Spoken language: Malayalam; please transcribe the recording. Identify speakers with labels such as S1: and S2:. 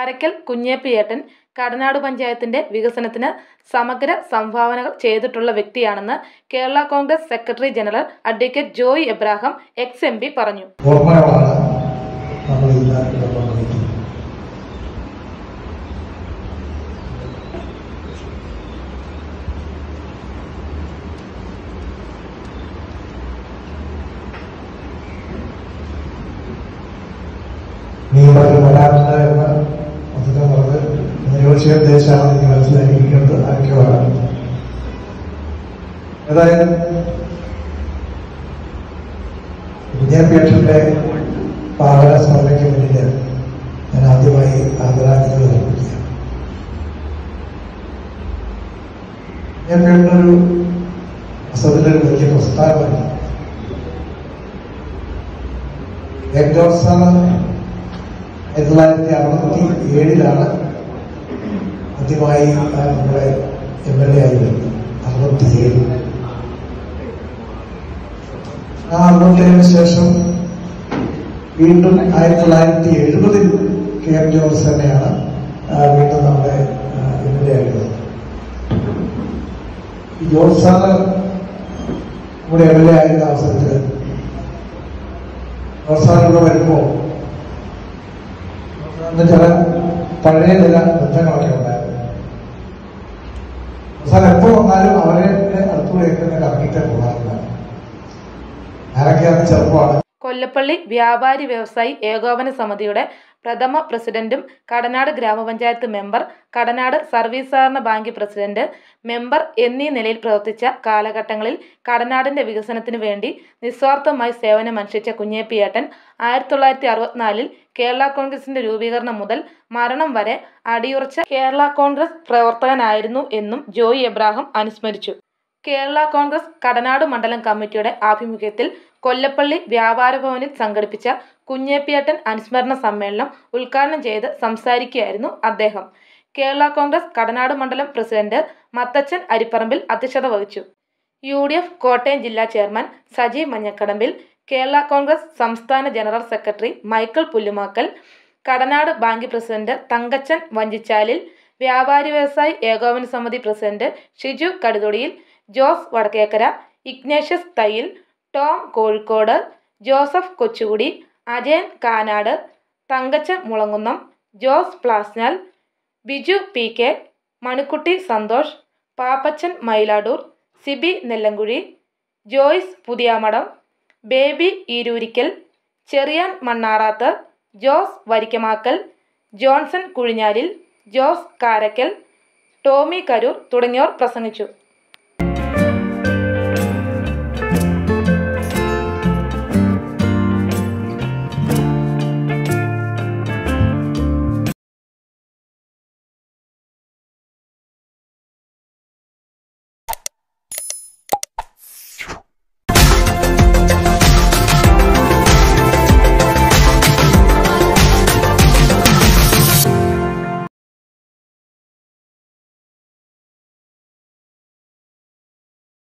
S1: കാരക്കൽ കുഞ്ഞേപ്പിയേട്ടൻ കടനാട് പഞ്ചായത്തിന്റെ വികസനത്തിന് സമഗ്ര സംഭാവനകൾ ചെയ്തിട്ടുള്ള വ്യക്തിയാണെന്ന് Kerala Congress secretary general advocate Joy Abraham ex M P പറഞ്ഞു
S2: ഓർമ്മകളാണ് നമ്മൾ ഇന്ന് ഇവിടെ പങ്കുവയ്ക്കുന്നത് നീ പറഞ്ഞു വരാറുണ്ട് എന്ന് മൊത്തത്തിൽ പറഞ്ഞ് നിയോജക ഉദ്ദേശമാണ് എനിക്ക് മനസ്സിലാക്കിയിരിക്കുന്നത് ആരൊക്കെ വരാറുണ്ട് ഏതായാലും വിദ്യാഭ്യാസത്തിന്റെ പാവന സ്മരണയ്ക്ക് മുന്നിൽ ഞാൻ ആദ്യമായി ആദരാഞ്ജലികൾ അർപ്പിക്കുക വിദ്യാഭ്യാസത്തിനൊരു വസ്തുതയിലൊരു വലിയ പ്രസ്ഥാനമല്ല എം ജോൺസാണ് ആയിരത്തി തൊള്ളായിരത്തി അറുപത്തി ഏഴിലാണ് ആദ്യമായി ആ നമ്മുടെ എം എൽ എ ആയി വരുന്നത് അറുപത്തിയേഴ് ആ അറുപത്തേഴിന് ശേഷം വീണ്ടും ആയിരത്തി തൊള്ളായിരത്തി എഴുപതിൽ കെ എം ജോൺസ് തന്നെയാണ് ആ, വീണ്ടും നമ്മുടെ എം എൽ എ ആയിരുന്നത് ഈ ജോൺസ് സാറ് നമ്മുടെ എം എൽ എ ആയിരുന്ന അവസരത്തിൽ ജോൺസ് സാർ ഇവിടെ വരുമ്പോൾ അന്ന് ചില പഴയ ചില ബന്ധങ്ങളൊക്കെ ഉണ്ടായിരുന്നു സാർ എപ്പോ വന്നാലും അവരെ അടുത്തുകൂടെയൊക്കെ കറങ്ങിയിട്ട് പോകാറില്ല ഞാനൊക്കെ അന്ന് ചെറുപ്പമാണ്
S1: കൊല്ലപ്പള്ളി വ്യാപാരി വ്യവസായി ഏകോപന സമിതിയുടെ പ്രഥമ പ്രസിഡന്റും കടനാട് ഗ്രാമപഞ്ചായത്ത് മെമ്പർ കടനാട് സർവീസ് സഹകരണ ബാങ്ക് പ്രസിഡന്റ് മെമ്പർ എന്നീ നിലയിൽ പ്രവർത്തിച്ച കാലഘട്ടങ്ങളിൽ കടനാടിന്റെ വികസനത്തിനു വേണ്ടി നിസ്വാർത്ഥമായി സേവനമനുഷ്ഠിച്ച കുഞ്ഞേപ്പിയേട്ടൻ ആയിരത്തി തൊള്ളായിരത്തി അറുപത്തിനാലിൽ കേരള കോൺഗ്രസിന്റെ രൂപീകരണം മുതൽ മരണം വരെ അടിയുറച്ച കേരള കോൺഗ്രസ് പ്രവർത്തകനായിരുന്നു എന്നും ജോയി എബ്രാഹിം അനുസ്മരിച്ചു കേരള കോൺഗ്രസ് കടനാട് മണ്ഡലം കമ്മിറ്റിയുടെ ആഭിമുഖ്യത്തിൽ കൊല്ലപ്പള്ളി വ്യാപാര ഭവനിൽ സംഘടിപ്പിച്ച കുഞ്ഞേപ്പിയേട്ടൻ അനുസ്മരണ സമ്മേളനം ഉദ്ഘാടനം ചെയ്ത് സംസാരിക്കുകയായിരുന്നു അദ്ദേഹം കേരള കോൺഗ്രസ് കടനാട് മണ്ഡലം പ്രസിഡന്റ് മത്തച്ചൻ അരിപ്പറമ്പിൽ അധ്യക്ഷത വഹിച്ചു യു ഡി എഫ് കോട്ടയം ജില്ലാ ചെയർമാൻ സജി മഞ്ഞക്കടമ്പിൽ കേരള കോൺഗ്രസ് സംസ്ഥാന general secretary Michael Pullumakkal Kadanad bank president Thankachan Vanchichalil വ്യാപാരി വ്യവസായി ഏകോപന സമിതി president Shiju Kaduthodiyil Jose Vadakkekara Ignatius Thayyil Tom Kozhikode Joseph Kochukudi Ajayan Kanad Thankachan Mulangunnam Jose Plasnal Biju P K Manikutty Santhosh Pappachan Mayiladoor Sibi Nellankuzhi Joyce Puthiyamadam Baby Eeroorikkal Cherian Mannarath Jose Varikkamakkal Johnson Kuzhinjalil Jose Karakkal Tommy Karoor തുടങ്ങിയവർ പ്രസംഗിച്ചു